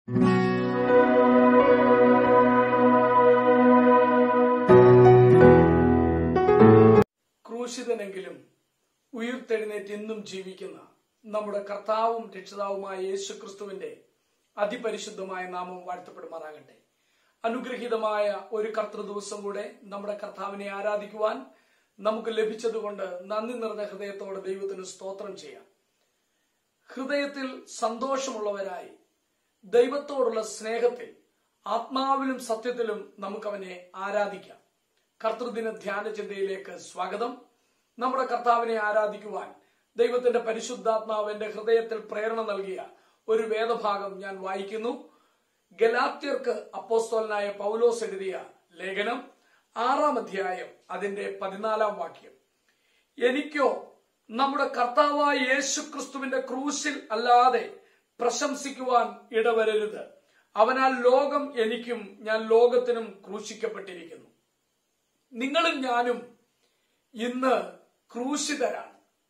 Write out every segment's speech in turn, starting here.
ക്രൂശിതനെങ്കിലും ഉയർത്തെഴുന്നേറ്റ് ഇന്നും ജീവിക്കുന്ന നമ്മുടെ കർത്താവും രക്ഷിതാവുമായ യേശു ക്രിസ്തുവിന്റെ അതിപരിശുദ്ധമായ നാമം വാഴ്ത്തപ്പെടുമാറാകട്ടെ അനുഗ്രഹീതമായ ഒരു കർത്തൃ ദിവസം കൂടെ നമ്മുടെ കർത്താവിനെ ആരാധിക്കുവാൻ നമുക്ക് ലഭിച്ചതുകൊണ്ട് നന്ദി നിറഞ്ഞ ഹൃദയത്തോടെ ദൈവത്തിന് സ്തോത്രം ചെയ്യാം ഹൃദയത്തിൽ സന്തോഷമുള്ളവരായി ദൈവത്തോടുള്ള സ്നേഹത്തിൽ ആത്മാവിലും സത്യത്തിലും നമുക്കവനെ ആരാധിക്കാം കർത്തൃദിന ധ്യാന ചിന്തയിലേക്ക് സ്വാഗതം നമ്മുടെ കർത്താവിനെ ആരാധിക്കുവാൻ ദൈവത്തിന്റെ പരിശുദ്ധാത്മാവ് എന്റെ ഹൃദയത്തിൽ പ്രേരണ നൽകിയ ഒരു വേദഭാഗം ഞാൻ വായിക്കുന്നു ഗലാത്യർക്ക് അപ്പോസ്തോലനായ പൗലോസ് എഴുതിയ ലേഖനം ആറാം അധ്യായം അതിന്റെ പതിനാലാം വാക്യം എനിക്കോ നമ്മുടെ കർത്താവായ യേശു ക്രിസ്തുവിന്റെ ക്രൂശിൽ അല്ലാതെ പ്രശംസിക്കുവാൻ ഇടവരരുത് അവനാൽ ലോകം എനിക്കും ഞാൻ ലോകത്തിനും ക്രൂശിക്കപ്പെട്ടിരിക്കുന്നു നിങ്ങളും ഞാനും ഇന്ന് ക്രൂശിതരാണ്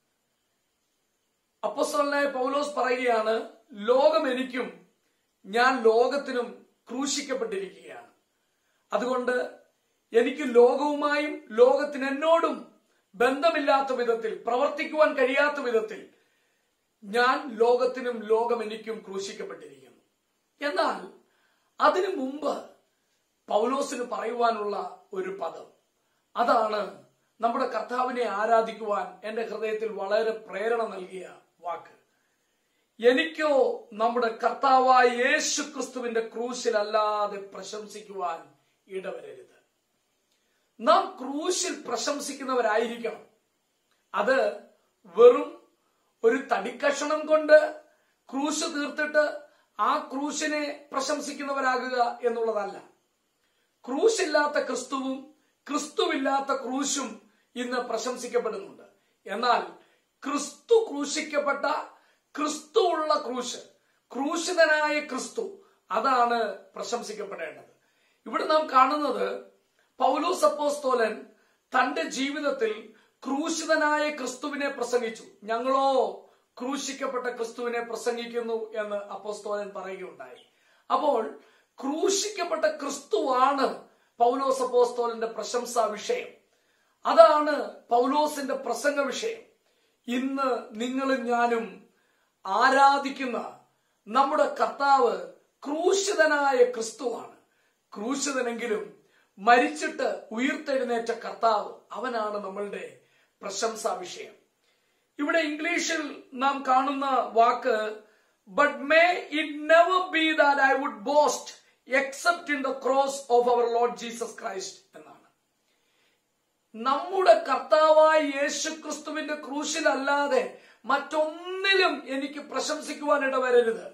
അപ്പസ്വലനായ പൗലോസ് പറയുകയാണ് ലോകം എനിക്കും ഞാൻ ലോകത്തിനും ക്രൂശിക്കപ്പെട്ടിരിക്കുകയാണ് അതുകൊണ്ട് എനിക്ക് ലോകവുമായും ലോകത്തിന് എന്നോടും ബന്ധമില്ലാത്ത വിധത്തിൽ പ്രവർത്തിക്കുവാൻ കഴിയാത്ത വിധത്തിൽ ഞാൻ ലോകത്തിനും ലോകം എനിക്കും ക്രൂശിക്കപ്പെട്ടിരിക്കുന്നു എന്നാൽ അതിനു മുമ്പ് പൗലോസിന് പറയുവാനുള്ള ഒരു പദം അതാണ് നമ്മുടെ കർത്താവിനെ ആരാധിക്കുവാൻ എന്റെ ഹൃദയത്തിൽ വളരെ പ്രേരണ നൽകിയ വാക്ക് എനിക്കോ നമ്മുടെ കർത്താവായ യേശു ക്രിസ്തുവിന്റെ ക്രൂശിലല്ലാതെ പ്രശംസിക്കുവാൻ ഇടവരരുത് നാം ക്രൂശിൽ പ്രശംസിക്കുന്നവരായിരിക്കണം അത് വെറും ഒരു തടിക്കഷണം കൊണ്ട് ക്രൂശ് തീർത്തിട്ട് ആ ക്രൂശിനെ പ്രശംസിക്കുന്നവരാകുക എന്നുള്ളതല്ല ക്രൂശില്ലാത്ത ക്രിസ്തുവും ക്രിസ്തുവില്ലാത്ത ക്രൂശും ഇന്ന് പ്രശംസിക്കപ്പെടുന്നുണ്ട് എന്നാൽ ക്രിസ്തു ക്രൂശിക്കപ്പെട്ട ക്രിസ്തു ഉള്ള ക്രൂശ് ക്രൂശിതനായ ക്രിസ്തു അതാണ് പ്രശംസിക്കപ്പെടേണ്ടത് ഇവിടെ നാം കാണുന്നത് പൗലോസ് അപ്പോസ്തോലൻ തന്റെ ജീവിതത്തിൽ ക്രൂശിതനായ ക്രിസ്തുവിനെ പ്രസംഗിച്ചു ഞങ്ങളോ ക്രൂശിക്കപ്പെട്ട ക്രിസ്തുവിനെ പ്രസംഗിക്കുന്നു എന്ന് അപ്പോസ്തോലൻ പറയുകയുണ്ടായി അപ്പോൾ ക്രൂശിക്കപ്പെട്ട ക്രിസ്തുവാണ് പൗലോസ് അപ്പോസ്തോലന്റെ പ്രശംസാ വിഷയം അതാണ് പൗലോസിന്റെ പ്രസംഗ വിഷയം ഇന്ന് നിങ്ങളും ഞാനും ആരാധിക്കുന്ന നമ്മുടെ കർത്താവ് ക്രൂശിതനായ ക്രിസ്തുവാണ് ക്രൂശിതനെങ്കിലും മരിച്ചിട്ട് ഉയർത്തെഴുന്നേറ്റ കർത്താവ് അവനാണ് നമ്മളുടെ പ്രശംസാ വിഷയം ഇവിടെ ഇംഗ്ലീഷിൽ നാം കാണുന്ന വാക്ക് but may it never be that I would boast except in the cross of our Lord Jesus Christ എന്നാണ് നമ്മുടെ കർത്താവായ യേശു ക്രിസ്തുവിന്റെ ക്രൂശിലല്ലാതെ മറ്റൊന്നിലും എനിക്ക് പ്രശംസിക്കുവാൻ ഇടവരരുത്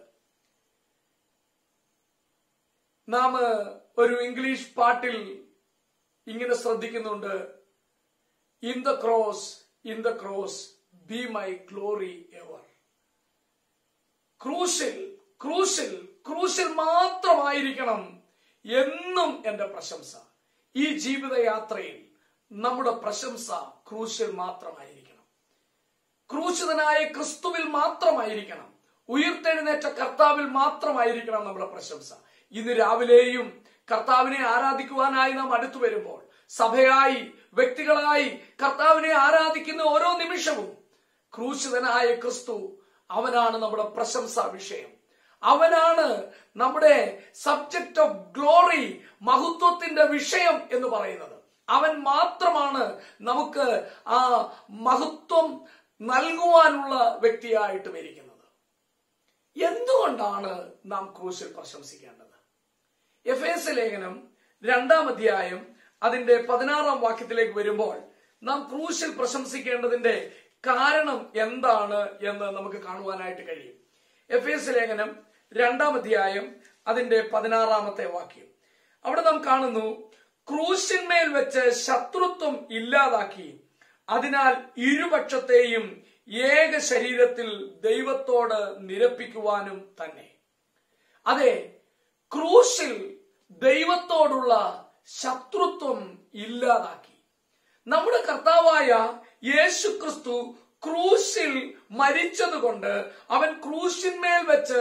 നാം ഒരു ഇംഗ്ലീഷ് പാട്ടിൽ ഇങ്ങനെ ശ്രദ്ധിക്കുന്നുണ്ട് in the cross in the cross be my glory ever ക്രൂശിൽ ക്രൂശിൽ ക്രൂശിൽ മാത്രമായിരിക്കണം എന്നും എന്റെ പ്രശംസ ഈ ജീവിതയാത്രയിൽ നമ്മുടെ പ്രശംസ ക്രൂശിൽ മാത്രമായിരിക്കണം ക്രൂശിതനായ ക്രിസ്തുവിൽ മാത്രമായിരിക്കണം ഉയർത്തെഴുന്നേറ്റ കർത്താവിൽ മാത്രമായിരിക്കണം നമ്മുടെ പ്രശംസ ഇന്ന് രാവിലെയും കർത്താവിനെ ആരാധിക്കുവാനായി നാം അടുത്തു വരുമ്പോൾ സഭയായി വ്യക്തികളായി കർത്താവിനെ ആരാധിക്കുന്ന ഓരോ നിമിഷവും ക്രൂശിതനായ ക്രിസ്തു അവനാണ് നമ്മുടെ പ്രശംസാ വിഷയം അവനാണ് നമ്മുടെ സബ്ജക്ട് ഓഫ് ഗ്ലോറി മഹത്വത്തിന്റെ വിഷയം എന്ന് പറയുന്നത് അവൻ മാത്രമാണ് നമുക്ക് ആ മഹത്വം നൽകുവാനുള്ള വ്യക്തിയായിട്ടും ഇരിക്കുന്നത് എന്തുകൊണ്ടാണ് നാം ക്രൂശിൽ പ്രശംസിക്കേണ്ടത് എഫ് എസ് ലേഖനം രണ്ടാം അധ്യായം അതിന്റെ പതിനാറാം വാക്യത്തിലേക്ക് വരുമ്പോൾ നാം ക്രൂശിൽ പ്രശംസിക്കേണ്ടതിന്റെ കാരണം എന്താണ് എന്ന് നമുക്ക് കാണുവാനായിട്ട് കഴിയും എഫ് എസ് ലേഖനം രണ്ടാം അധ്യായം അതിന്റെ പതിനാറാമത്തെ വാക്യം അവിടെ നാം കാണുന്നു ക്രൂശിന്മേൽ വെച്ച് ശത്രുത്വം ഇല്ലാതാക്കി അതിനാൽ ഇരുപക്ഷത്തെയും ഏക ശരീരത്തിൽ ദൈവത്തോട് നിരപ്പിക്കുവാനും തന്നെ അതെ ക്രൂശിൽ ദൈവത്തോടുള്ള ശത്രുത്വം ഇല്ലാതാക്കി നമ്മുടെ കർത്താവായ യേശു ക്രിസ്തു ക്രൂശിൽ മരിച്ചതുകൊണ്ട് അവൻ ക്രൂശിന്മേൽ വെച്ച്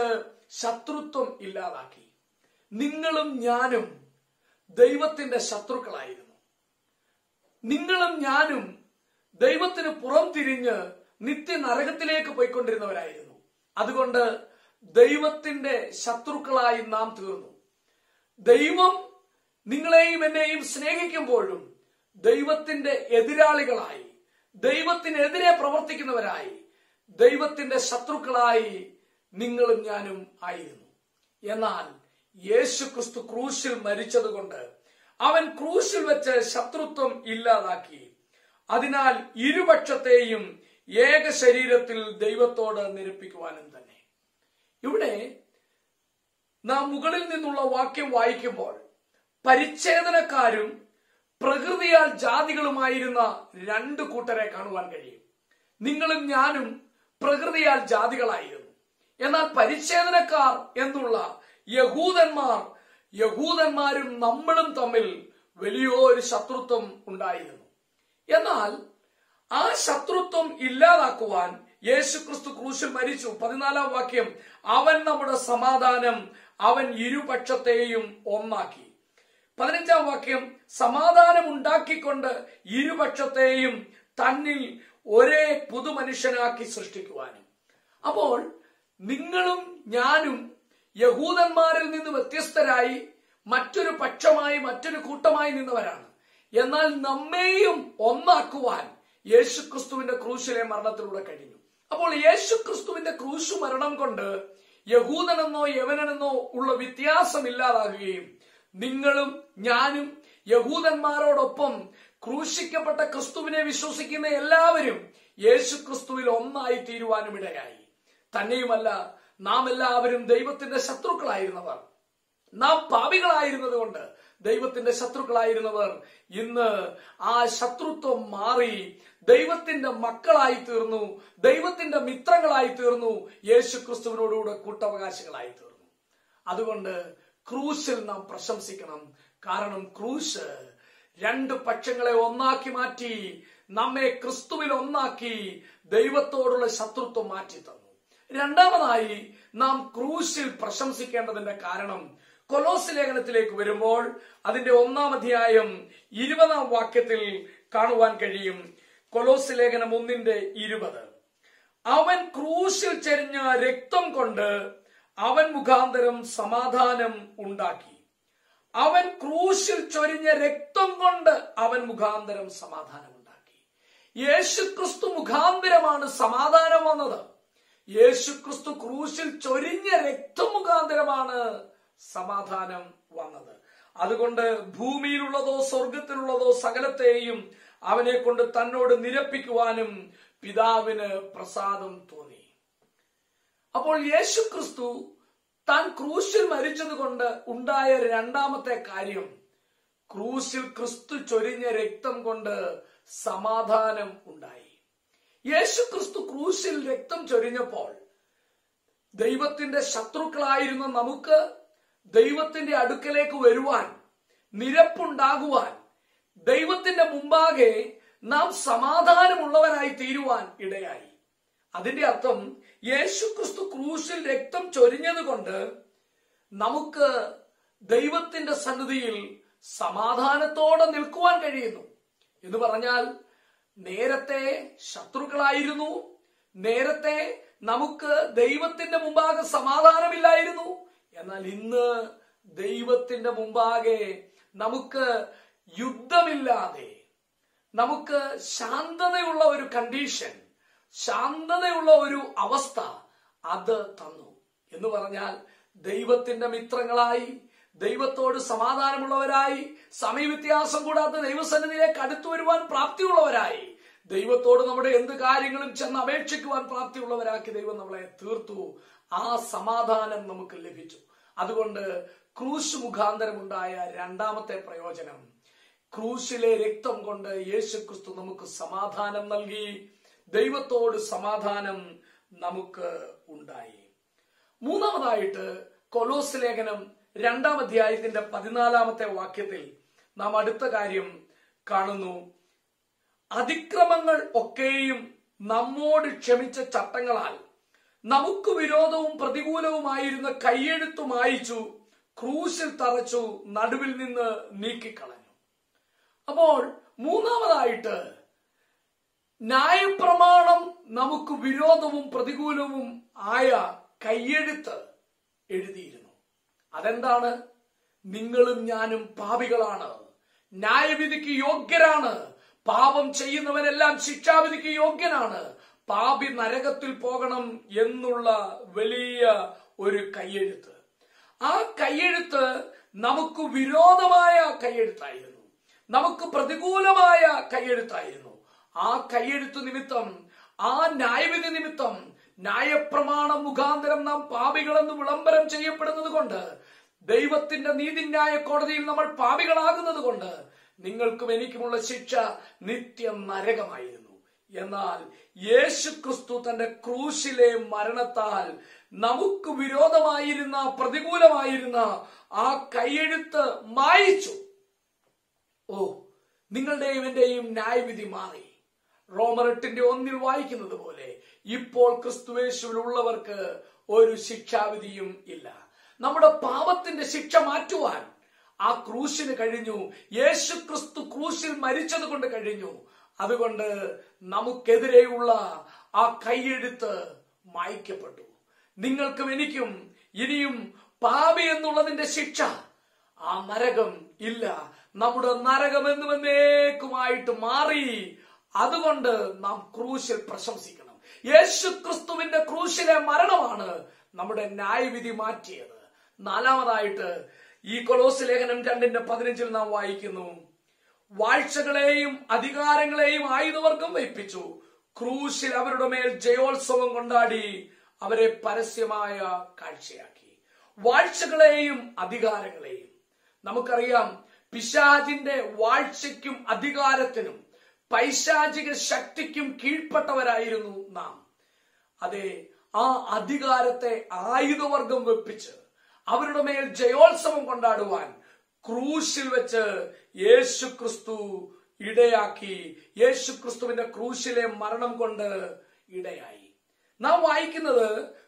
ശത്രുത്വം ഇല്ലാതാക്കി നിങ്ങളും ഞാനും ദൈവത്തിന്റെ ശത്രുക്കളായിരുന്നു നിങ്ങളും ഞാനും ദൈവത്തിന് പുറം തിരിഞ്ഞ് നിത്യ നരകത്തിലേക്ക് പോയിക്കൊണ്ടിരുന്നവരായിരുന്നു അതുകൊണ്ട് ദൈവത്തിന്റെ ശത്രുക്കളായി നാം തീർന്നു ദൈവം നിങ്ങളെയും എന്നെയും സ്നേഹിക്കുമ്പോഴും ദൈവത്തിന്റെ എതിരാളികളായി ദൈവത്തിനെതിരെ പ്രവർത്തിക്കുന്നവരായി ദൈവത്തിന്റെ ശത്രുക്കളായി നിങ്ങളും ഞാനും ആയിരുന്നു എന്നാൽ യേശു ക്രിസ്തു ക്രൂശിൽ മരിച്ചതുകൊണ്ട് അവൻ ക്രൂശിൽ വെച്ച് ശത്രുത്വം ഇല്ലാതാക്കി അതിനാൽ ഇരുപക്ഷത്തെയും ഏക ശരീരത്തിൽ ദൈവത്തോട് നിരപ്പിക്കുവാനും തന്നെ ഇവിടെ നാം മുകളിൽ നിന്നുള്ള വാക്യം വായിക്കുമ്പോൾ പരിച്ഛേദനക്കാരും പ്രകൃതിയാൽ ജാതികളുമായിരുന്ന രണ്ട് കൂട്ടരെ കാണുവാൻ കഴിയും നിങ്ങളും ഞാനും പ്രകൃതിയാൽ ജാതികളായിരുന്നു എന്നാൽ പരിച്ഛേദനക്കാർ എന്നുള്ള യഹൂദന്മാർ യഹൂദന്മാരും നമ്മളും തമ്മിൽ വലിയൊരു ശത്രുത്വം ഉണ്ടായിരുന്നു എന്നാൽ ആ ശത്രുത്വം ഇല്ലാതാക്കുവാൻ യേശുക്രിസ്തു ക്രൂശിൽ മരിച്ചു പതിനാലാം വാക്യം അവൻ നമ്മുടെ സമാധാനം അവൻ ഇരുപക്ഷത്തെയും ഒന്നാക്കി പതിനഞ്ചാം വാക്യം സമാധാനം ഉണ്ടാക്കിക്കൊണ്ട് ഇരുപക്ഷത്തെയും തന്നിൽ ഒരേ പുതുമനുഷ്യനാക്കി സൃഷ്ടിക്കുവാനും അപ്പോൾ നിങ്ങളും ഞാനും യഹൂദന്മാരിൽ നിന്ന് വ്യത്യസ്തരായി മറ്റൊരു പക്ഷമായി മറ്റൊരു കൂട്ടമായി നിന്നവരാണ് എന്നാൽ നമ്മെയും ഒന്നാക്കുവാൻ യേശുക്രിസ്തുവിന്റെ ക്രൂശിലെ മരണത്തിലൂടെ കഴിഞ്ഞു അപ്പോൾ യേശുക്രിസ്തുവിന്റെ ക്രൂശു മരണം കൊണ്ട് യഹൂദനെന്നോ യവനെന്നോ ഉള്ള വ്യത്യാസം ഇല്ലാതാകുകയും നിങ്ങളും ഞാനും യഹൂദന്മാരോടൊപ്പം ക്രൂശിക്കപ്പെട്ട ക്രിസ്തുവിനെ വിശ്വസിക്കുന്ന എല്ലാവരും യേശു ക്രിസ്തുവിൽ ഒന്നായി തീരുവാനും ഇടയായി തന്നെയുമല്ല നാം എല്ലാവരും ദൈവത്തിന്റെ ശത്രുക്കളായിരുന്നവർ നാം പാപികളായിരുന്നത് കൊണ്ട് ദൈവത്തിന്റെ ശത്രുക്കളായിരുന്നവർ ഇന്ന് ആ ശത്രുത്വം മാറി ദൈവത്തിന്റെ മക്കളായി തീർന്നു ദൈവത്തിന്റെ മിത്രങ്ങളായി തീർന്നു യേശു ക്രിസ്തുവിനോടുകൂടെ കൂട്ടവകാശികളായി തീർന്നു അതുകൊണ്ട് ക്രൂശിൽ നാം പ്രശംസിക്കണം കാരണം ക്രൂശ് രണ്ട് പക്ഷങ്ങളെ ഒന്നാക്കി മാറ്റി നമ്മെ ക്രിസ്തുവിൽ ഒന്നാക്കി ദൈവത്തോടുള്ള ശത്രുത്വം മാറ്റി തന്നു രണ്ടാമതായി നാം ക്രൂശിൽ പ്രശംസിക്കേണ്ടതിന്റെ കാരണം കൊലോസ് ലേഖനത്തിലേക്ക് വരുമ്പോൾ അതിന്റെ ഒന്നാം അധ്യായം ഇരുപതാം വാക്യത്തിൽ കാണുവാൻ കഴിയും കൊലോസ് ലേഖനം ഒന്നിന്റെ ഇരുപത് അവൻ ക്രൂശിൽ ചെരിഞ്ഞ രക്തം കൊണ്ട് അവൻ മുഖാന്തരം സമാധാനം ഉണ്ടാക്കി അവൻ ക്രൂശിൽ ചൊരിഞ്ഞ രക്തം കൊണ്ട് അവൻ മുഖാന്തരം സമാധാനം ഉണ്ടാക്കി യേശുക്രിസ്തു മുഖാന്തരമാണ് സമാധാനം വന്നത് യേശുക്രിസ്തു ക്രൂശിൽ ചൊരിഞ്ഞ രക്തം മുഖാന്തരമാണ് സമാധാനം വന്നത് അതുകൊണ്ട് ഭൂമിയിലുള്ളതോ സ്വർഗത്തിലുള്ളതോ സകലത്തെയും അവനെ കൊണ്ട് തന്നോട് നിരപ്പിക്കുവാനും പിതാവിന് പ്രസാദം തോന്നി അപ്പോൾ യേശു ക്രിസ്തു താൻ ക്രൂശിൽ മരിച്ചതുകൊണ്ട് ഉണ്ടായ രണ്ടാമത്തെ കാര്യം ക്രൂശിൽ ക്രിസ്തു ചൊരിഞ്ഞ രക്തം കൊണ്ട് സമാധാനം ഉണ്ടായി യേശു ക്രിസ്തു ക്രൂശിൽ രക്തം ചൊരിഞ്ഞപ്പോൾ ദൈവത്തിന്റെ ശത്രുക്കളായിരുന്ന നമുക്ക് ദൈവത്തിന്റെ അടുക്കലേക്ക് വരുവാൻ നിരപ്പുണ്ടാകുവാൻ ദൈവത്തിന്റെ മുമ്പാകെ നാം സമാധാനമുള്ളവരായി തീരുവാൻ ഇടയായി അതിന്റെ അർത്ഥം യേശു ക്രിസ്തു ക്രൂശിൽ രക്തം ചൊരിഞ്ഞതുകൊണ്ട് നമുക്ക് ദൈവത്തിന്റെ സന്നിധിയിൽ സമാധാനത്തോടെ നിൽക്കുവാൻ കഴിയുന്നു എന്ന് പറഞ്ഞാൽ നേരത്തെ ശത്രുക്കളായിരുന്നു നേരത്തെ നമുക്ക് ദൈവത്തിന്റെ മുമ്പാകെ സമാധാനമില്ലായിരുന്നു എന്നാൽ ഇന്ന് ദൈവത്തിന്റെ മുമ്പാകെ നമുക്ക് യുദ്ധമില്ലാതെ നമുക്ക് ശാന്തതയുള്ള ഒരു കണ്ടീഷൻ ശാന്തതയുള്ള ഒരു അവസ്ഥ അത് തന്നു എന്ന് പറഞ്ഞാൽ ദൈവത്തിന്റെ മിത്രങ്ങളായി ദൈവത്തോട് സമാധാനമുള്ളവരായി സമയവ്യത്യാസം കൂടാതെ ദൈവസന്നിധിയിലേക്ക് അടുത്തു വരുവാൻ പ്രാപ്തിയുള്ളവരായി ദൈവത്തോട് നമ്മുടെ എന്ത് കാര്യങ്ങളും ചെന്ന് അപേക്ഷിക്കുവാൻ പ്രാപ്തിയുള്ളവരാക്കി ദൈവം നമ്മളെ തീർത്തു ആ സമാധാനം നമുക്ക് ലഭിച്ചു അതുകൊണ്ട് ക്രൂശ് മുഖാന്തരമുണ്ടായ രണ്ടാമത്തെ പ്രയോജനം ക്രൂശിലെ രക്തം കൊണ്ട് യേശു ക്രിസ്തു നമുക്ക് സമാധാനം നൽകി ദൈവത്തോട് സമാധാനം നമുക്ക് ഉണ്ടായി മൂന്നാമതായിട്ട് കൊലോസ് ലേഖനം രണ്ടാം അധ്യായത്തിന്റെ പതിനാലാമത്തെ വാക്യത്തിൽ നാം അടുത്ത കാര്യം കാണുന്നു അതിക്രമങ്ങൾ ഒക്കെയും നമ്മോട് ക്ഷമിച്ച ചട്ടങ്ങളാൽ നമുക്ക് വിരോധവും പ്രതികൂലവുമായിരുന്ന കൈയെഴുത്തു മായിച്ചു ക്രൂശിൽ തറച്ചു നടുവിൽ നിന്ന് നീക്കിക്കളഞ്ഞു അപ്പോൾ മൂന്നാമതായിട്ട് ന്യായപ്രമാണം നമുക്ക് വിരോധവും പ്രതികൂലവും ആയ കയ്യെഴുത്ത് എഴുതിയിരുന്നു അതെന്താണ് നിങ്ങളും ഞാനും പാപികളാണ് ന്യായവിധിക്ക് യോഗ്യരാണ് പാപം ചെയ്യുന്നവനെല്ലാം ശിക്ഷാവിധിക്ക് യോഗ്യനാണ് പാപി നരകത്തിൽ പോകണം എന്നുള്ള വലിയ ഒരു കയ്യെഴുത്ത് ആ കയ്യെഴുത്ത് നമുക്ക് വിരോധമായ കയ്യെഴുത്തായിരുന്നു നമുക്ക് പ്രതികൂലമായ കയ്യെഴുത്തായിരുന്നു ആ കയ്യെഴുത്ത് നിമിത്തം ആ ന്യായവിധി നിമിത്തം ന്യായപ്രമാണം മുഖാന്തരം നാം പാപികളെന്ന് വിളംബരം ചെയ്യപ്പെടുന്നത് കൊണ്ട് ദൈവത്തിന്റെ നീതിന്യായ കോടതിയിൽ നമ്മൾ പാപികളാകുന്നത് കൊണ്ട് നിങ്ങൾക്കും എനിക്കുമുള്ള ശിക്ഷ നിത്യം നരകമായിരുന്നു എന്നാൽ യേശു ക്രിസ്തു തന്റെ ക്രൂശിലെ മരണത്താൽ നമുക്ക് വിരോധമായിരുന്ന പ്രതികൂലമായിരുന്ന ആ കൈയെഴുത്ത് മായിച്ചു ഓ നിങ്ങളുടെയും എന്റെയും ന്യായവിധി മാറി റോമർ എട്ടിന്റെ ഒന്നിൽ വായിക്കുന്നത് പോലെ ഇപ്പോൾ ക്രിസ്തുവേശുവിലുള്ളവർക്ക് ഒരു ശിക്ഷാവിധിയും ഇല്ല നമ്മുടെ പാപത്തിന്റെ ശിക്ഷ മാറ്റുവാൻ ആ ക്രൂശിന് കഴിഞ്ഞു യേശു ക്രിസ്തു ക്രൂശിൽ മരിച്ചത് കൊണ്ട് കഴിഞ്ഞു അതുകൊണ്ട് നമുക്കെതിരെയുള്ള ആ കൈയെഴുത്ത് മായ്ക്കപ്പെട്ടു നിങ്ങൾക്കും എനിക്കും ഇനിയും പാപി എന്നുള്ളതിന്റെ ശിക്ഷ ആ നരകം ഇല്ല നമ്മുടെ നരകം എന്നുവന്നേക്കുമായിട്ട് മാറി അതുകൊണ്ട് നാം ക്രൂശിൽ പ്രശംസിക്കണം യേശു ക്രിസ്തുവിന്റെ ക്രൂശിലെ മരണമാണ് നമ്മുടെ ന്യായവിധി മാറ്റിയത് നാലാമതായിട്ട് ഈ കൊലോസ് ലേഖനം രണ്ടിന്റെ പതിനഞ്ചിൽ നാം വായിക്കുന്നു വാഴ്ചകളെയും അധികാരങ്ങളെയും ആയുധവർഗം വയ്പ്പിച്ചു ക്രൂശിൽ അവരുടെ മേൽ ജയോത്സവം കൊണ്ടാടി അവരെ പരസ്യമായ കാഴ്ചയാക്കി വാഴ്ചകളെയും അധികാരങ്ങളെയും നമുക്കറിയാം പിശാചിന്റെ വാഴ്ചയ്ക്കും അധികാരത്തിനും പൈശാചിക ശക്തിക്കും കീഴ്പ്പെട്ടവരായിരുന്നു നാം അതെ ആ അധികാരത്തെ ആയുധവർഗം വെപ്പിച്ച് അവരുടെ മേൽ ജയോത്സവം കൊണ്ടാടുവാൻ ക്രൂശിൽ വെച്ച് യേശു ക്രിസ്തു ഇടയാക്കി യേശു ക്രിസ്തുവിന്റെ ക്രൂശിലെ മരണം കൊണ്ട് ഇടയായി നാം വായിക്കുന്നത്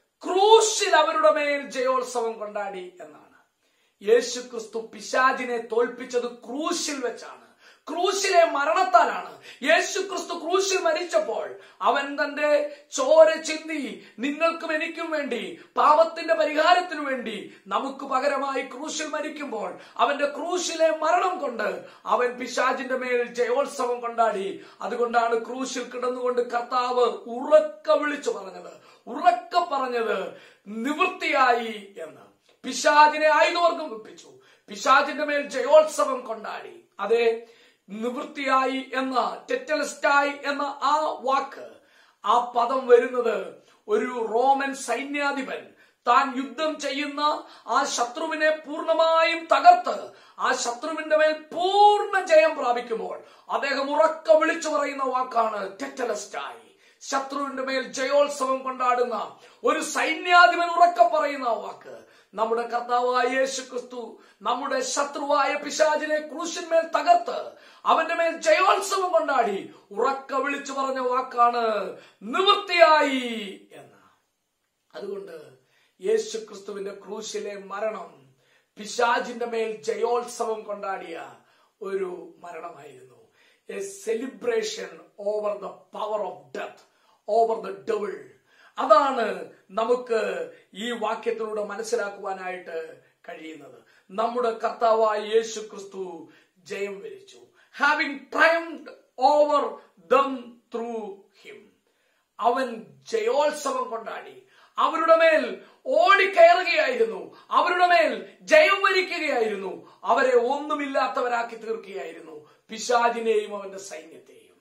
ക്രൂശിൽ അവരുടെ മേൽ ജയോത്സവം കൊണ്ടാടി എന്നാണ് യേശു ക്രിസ്തു പിശാജിനെ തോൽപ്പിച്ചത് ക്രൂശിൽ വെച്ചാണ് ക്രൂശിലെ മരണത്താലാണ് യേശു ക്രിസ്തു ക്രൂശിൽ മരിച്ചപ്പോൾ അവൻ തന്റെ ചോര ചിന്തി നിങ്ങൾക്കും എനിക്കും വേണ്ടി പാപത്തിന്റെ പരിഹാരത്തിനു വേണ്ടി നമുക്ക് പകരമായി ക്രൂശിൽ മരിക്കുമ്പോൾ അവന്റെ ക്രൂശിലെ മരണം കൊണ്ട് അവൻ പിശാജിന്റെ മേൽ ജയോത്സവം കൊണ്ടാടി അതുകൊണ്ടാണ് ക്രൂശിൽ കിടന്നുകൊണ്ട് കർത്താവ് ഉറക്ക വിളിച്ചു പറഞ്ഞത് ഉറക്ക പറഞ്ഞത് നിവൃത്തിയായി എന്ന് പിശാജിനെ ആയുധവർഗം വെപ്പിച്ചു പിശാജിന്റെ മേൽ ജയോത്സവം കൊണ്ടാടി അതെ നിവൃത്തിയായി എന്ന ടെറ്റലസ്റ്റായി എന്ന ആ വാക്ക് ആ പദം വരുന്നത് ഒരു റോമൻ സൈന്യാധിപൻ താൻ യുദ്ധം ചെയ്യുന്ന ആ ശത്രുവിനെ പൂർണ്ണമായും തകർത്ത് ആ ശത്രുവിന്റെ മേൽ പൂർണ്ണ ജയം പ്രാപിക്കുമ്പോൾ അദ്ദേഹം ഉറക്ക വിളിച്ചു പറയുന്ന വാക്കാണ് ടെറ്റലസ്റ്റായി ശത്രുവിന്റെ മേൽ ജയോത്സവം കൊണ്ടാടുന്ന ഒരു സൈന്യാധിപൻ ഉറക്ക പറയുന്ന വാക്ക് നമ്മുടെ കർത്താവായ യേശു ക്രിസ്തു നമ്മുടെ ശത്രുവായ പിശാചിനെ ക്രൂശിന്മേൽ തകർത്ത് അവന്റെ മേൽ ജയോത്സവം കൊണ്ടാടി ഉറക്ക വിളിച്ചു പറഞ്ഞ വാക്കാണ് നിവൃത്തിയായി എന്ന് അതുകൊണ്ട് യേശു ക്രിസ്തുവിന്റെ ക്രൂശിലെ മരണം പിശാജിന്റെ മേൽ ജയോത്സവം കൊണ്ടാടിയ ഒരു മരണമായിരുന്നു a celebration over the power of death over the devil അതാണ് നമുക്ക് ഈ വാക്യത്തിലൂടെ മനസ്സിലാക്കുവാനായിട്ട് കഴിയുന്നത് നമ്മുടെ കർത്താവായ യേശു ക്രിസ്തു ജയം വരിച്ചു having triumphed over them through him അവൻ ജയോത്സവം കൊണ്ടാടി അവരുടെ മേൽ ഓടിക്കയറുകയായിരുന്നു അവരുടെ മേൽ ജയം വരിക്കുകയായിരുന്നു അവരെ ഒന്നുമില്ലാത്തവരാക്കി തീർക്കുകയായിരുന്നു പിശാജിനെയും അവന്റെ സൈന്യത്തെയും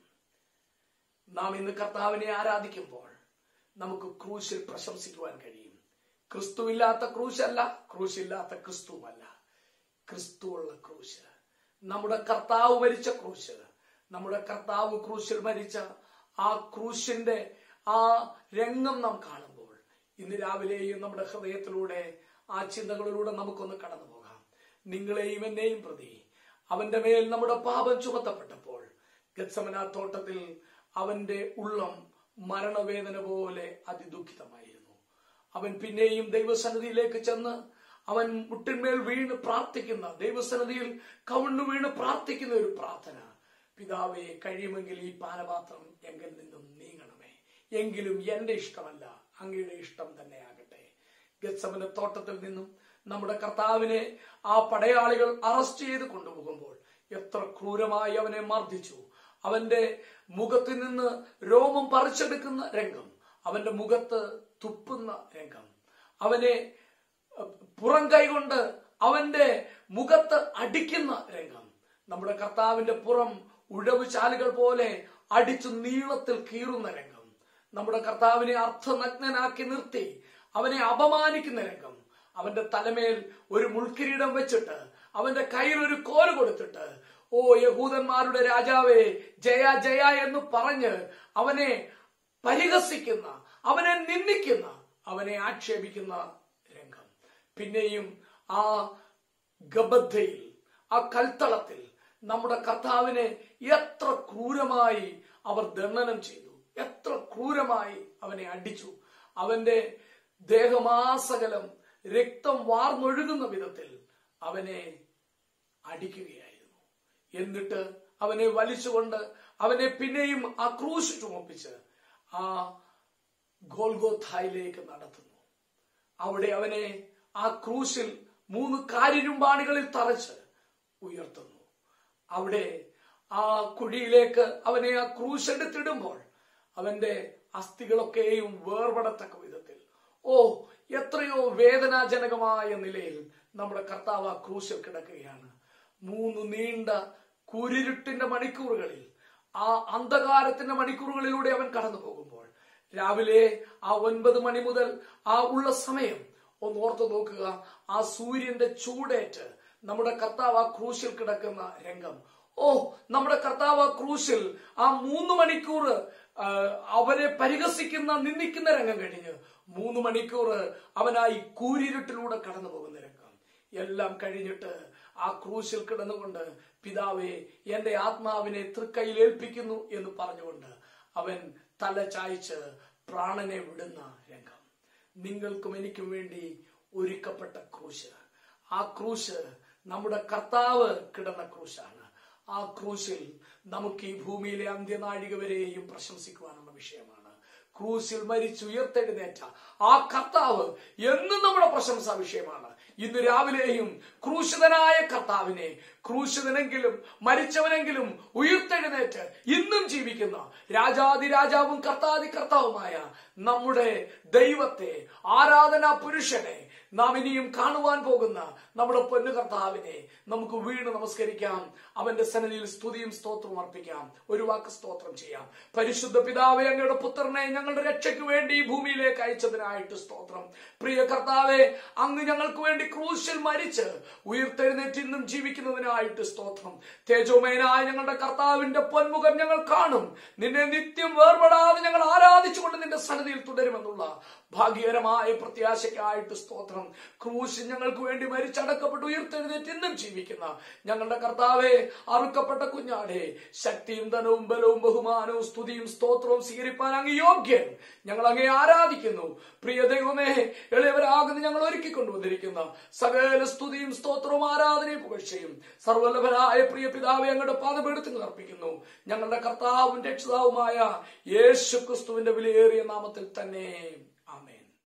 നാം ഇന്ന് കർത്താവിനെ ആരാധിക്കുമ്പോൾ നമുക്ക് ക്രൂശിൽ പ്രശംസിക്കുവാൻ കഴിയും ക്രിസ്തുവില്ലാത്ത ക്രൂശല്ല ക്രൂശില്ലാത്ത ക്രിസ്തുവല്ല ക്രിസ്തുവുള്ള ക്രൂശ് നമ്മുടെ കർത്താവ് മരിച്ച ക്രൂശ് നമ്മുടെ കർത്താവ് ക്രൂശിൽ മരിച്ച ആ ക്രൂശിന്റെ ആ രംഗം നാം കാണുമ്പോൾ ഇന്ന് രാവിലെയും നമ്മുടെ ഹൃദയത്തിലൂടെ ആ ചിന്തകളിലൂടെ നമുക്കൊന്ന് കടന്നു പോകാം നിങ്ങളെയും എന്നെയും പ്രതി അവന്റെ മേൽ നമ്മുടെ പാപം ചുമത്തപ്പെട്ടപ്പോൾ ഗത്സമന തോട്ടത്തിൽ അവന്റെ ഉള്ളം മരണവേദന പോലെ അതിദുഃഖിതമായിരുന്നു അവൻ പിന്നെയും ദൈവസന്നിധിയിലേക്ക് ചെന്ന് അവൻ മുട്ടിന്മേൽ വീണ് പ്രാർത്ഥിക്കുന്ന ദൈവസന്നിധിയിൽ കവിണ്ണു വീണ് പ്രാർത്ഥിക്കുന്ന ഒരു പ്രാർത്ഥന പിതാവെ കഴിയുമെങ്കിൽ ഈ പാനപാത്രം എങ്കിൽ നിന്നും നീങ്ങണമേ എങ്കിലും എന്റെ ഇഷ്ടമല്ല അങ്ങയുടെ ഇഷ്ടം തന്നെയാകട്ടെ ഗത്സമന തോട്ടത്തിൽ നിന്നും നമ്മുടെ കർത്താവിനെ ആ പടയാളികൾ അറസ്റ്റ് ചെയ്ത് കൊണ്ടുപോകുമ്പോൾ എത്ര ക്രൂരമായി അവനെ മർദ്ദിച്ചു അവന്റെ മുഖത്തിൽ നിന്ന് രോമം പറിച്ചെടുക്കുന്ന രംഗം അവന്റെ മുഖത്ത് തുപ്പുന്ന രംഗം അവനെ പുറം കൈകൊണ്ട് അവന്റെ മുഖത്ത് അടിക്കുന്ന രംഗം നമ്മുടെ കർത്താവിന്റെ പുറം ഉഴവ് ചാലുകൾ പോലെ അടിച്ചു നീളത്തിൽ കീറുന്ന രംഗം നമ്മുടെ കർത്താവിനെ അർത്ഥനഗ്നനാക്കി നിർത്തി അവനെ അപമാനിക്കുന്ന രംഗം അവന്റെ തലമേൽ ഒരു മുൾക്കിരീടം വെച്ചിട്ട് അവന്റെ കയ്യിൽ ഒരു കോല് കൊടുത്തിട്ട് ഓ യഹൂദന്മാരുടെ രാജാവേ ജയ ജയ എന്ന് പറഞ്ഞ് അവനെ പരിഹസിക്കുന്ന അവനെ നിന്ദിക്കുന്ന അവനെ ആക്ഷേപിക്കുന്ന രംഗം പിന്നെയും ആ ഗബദ്ധയിൽ ആ കൽത്തളത്തിൽ നമ്മുടെ കർത്താവിനെ എത്ര ക്രൂരമായി അവർ ദണ്ഡനം ചെയ്തു എത്ര ക്രൂരമായി അവനെ അടിച്ചു അവന്റെ ദേഹമാസകലം രക്തം വാർന്നൊഴുകുന്ന വിധത്തിൽ അവനെ അടിക്കുകയായിരുന്നു എന്നിട്ട് അവനെ വലിച്ചുകൊണ്ട് അവനെ പിന്നെയും ആ ക്രൂശ് ചുമപ്പിച്ച് ആ ഗോൽഗോഥായിലേക്ക് നടത്തുന്നു അവിടെ അവനെ ആ ക്രൂശിൽ മൂന്ന് കാരിരുമ്പാണികളിൽ തറച്ച് ഉയർത്തുന്നു അവിടെ ആ കുഴിയിലേക്ക് അവനെ ആ ക്രൂശ് എടുത്തിടുമ്പോൾ അവന്റെ അസ്ഥികളൊക്കെയും വേർപെടത്തക്ക വിധത്തിൽ ഓ എത്രയോ വേദനാജനകമായ നിലയിൽ നമ്മുടെ കർത്താവ് ആ ക്രൂശിൽ കിടക്കുകയാണ് മൂന്ന് നീണ്ട കുരിരുട്ടിന്റെ മണിക്കൂറുകളിൽ ആ അന്ധകാരത്തിന്റെ മണിക്കൂറുകളിലൂടെ അവൻ കടന്നു പോകുമ്പോൾ രാവിലെ ആ ഒൻപത് മണി മുതൽ ആ ഉള്ള സമയം ഒന്ന് ഓർത്തു നോക്കുക ആ സൂര്യന്റെ ചൂടേറ്റ് നമ്മുടെ കർത്താവ് ആ ക്രൂശിൽ കിടക്കുന്ന രംഗം ഓ നമ്മുടെ കർത്താവ് ആ ക്രൂശിൽ ആ മൂന്ന് മണിക്കൂർ ആ, അവരെ പരിഹസിക്കുന്ന നിന്ദിക്കുന്ന രംഗം കഴിഞ്ഞ് മൂന്ന് മണിക്കൂർ അവനായി കൂരിരുട്ടിലൂടെ കടന്നു പോകുന്ന രംഗം എല്ലാം കഴിഞ്ഞിട്ട് ആ ക്രൂശിൽ കിടന്നുകൊണ്ട് പിതാവെ എന്റെ ആത്മാവിനെ തൃക്കൈയിൽ ഏൽപ്പിക്കുന്നു എന്ന് പറഞ്ഞുകൊണ്ട് അവൻ തല ചായ്ച്ച് പ്രാണനെ വിടുന്ന രംഗം നിങ്ങൾക്കും എനിക്കും വേണ്ടി ഒരുക്കപ്പെട്ട ക്രൂശ് ആ ക്രൂശ് നമ്മുടെ കർത്താവ് കിടന്ന ക്രൂശാണ് ആ ക്രൂശിൽ നമുക്ക് ഈ ഭൂമിയിലെ അന്ത്യനാഴിക വരെയും പ്രശംസിക്കുവാനുള്ള വിഷയമാണ് ക്രൂശിൽ മരിച്ചു ഉയർത്തെഴുന്നേറ്റ ആ കർത്താവ് എന്നും നമ്മുടെ പ്രശംസാ വിഷയമാണ് ഇന്ന് രാവിലെയും ക്രൂശിതനായ കർത്താവിനെ ക്രൂശിതനെങ്കിലും മരിച്ചവനെങ്കിലും ഉയർത്തെഴുന്നേറ്റ് ഇന്നും ജീവിക്കുന്ന രാജാതി രാജാവും കർത്താതി കർത്താവുമായ നമ്മുടെ ദൈവത്തെ ആരാധനാ പുരുഷനെ നാം ഇനിയും കാണുവാൻ പോകുന്ന നമ്മുടെ പൊന്നു കർത്താവിനെ നമുക്ക് വീണ് നമസ്കരിക്കാം അവന്റെ സന്നിധിയിൽ സ്തുതിയും സ്തോത്രവും അർപ്പിക്കാം ഒരു വാക്ക് സ്തോത്രം ചെയ്യാം പരിശുദ്ധ പിതാവെ അങ്ങയുടെ പുത്രനെ ഞങ്ങളുടെ രക്ഷയ്ക്ക് വേണ്ടി ഈ ഭൂമിയിലേക്ക് അയച്ചതിനായിട്ട് സ്തോത്രം പ്രിയ കർത്താവെ അങ്ങ് ഞങ്ങൾക്ക് വേണ്ടി ക്രൂശിൽ മരിച്ച് ഉയർത്തെഴുന്നേറ്റ് ഇന്നും ജീവിക്കുന്നതിനായിട്ട് സ്തോത്രം തേജോമയനായ ഞങ്ങളുടെ കർത്താവിന്റെ പൊന്മുഖം ഞങ്ങൾ കാണും നിന്നെ നിത്യം വേർപെടാതെ ഞങ്ങൾ ആരാധിച്ചുകൊണ്ട് നിന്റെ സന്നിധിയിൽ തുടരുമെന്നുള്ള ഭാഗ്യകരമായ പ്രത്യാശയ്ക്കായിട്ട് സ്തോത്രം ക്രൂശ് ഞങ്ങൾക്ക് വേണ്ടി മരിച്ചടക്കപ്പെട്ട് ഉയർത്തെഴുന്നേറ്റ് ഇന്നും ജീവിക്കുന്ന ഞങ്ങളുടെ കർത്താവെ അറുക്കപ്പെട്ട കുഞ്ഞാടെ ശക്തിയും ധനവും ബലവും ബഹുമാനവും സ്തുതിയും സ്തോത്രവും സ്വീകരിപ്പാൻ അങ്ങ് യോഗ്യൻ ഞങ്ങൾ അങ്ങേ ആരാധിക്കുന്നു പ്രിയ ദൈവമേ എളിയവരാകുന്ന ഞങ്ങൾ ഒരുക്കി കൊണ്ടുവന്നിരിക്കുന്ന സകല സ്തുതിയും സ്തോത്രവും ആരാധനയും പുകഴ്ചയും സർവല്ലഭനായ പ്രിയ പിതാവെ അങ്ങയുടെ പാദപീഠത്തിൽ അർപ്പിക്കുന്നു ഞങ്ങളുടെ കർത്താവും രക്ഷിതാവുമായ യേശു ക്രിസ്തുവിന്റെ വിലയേറിയ നാമത്തിൽ തന്നെ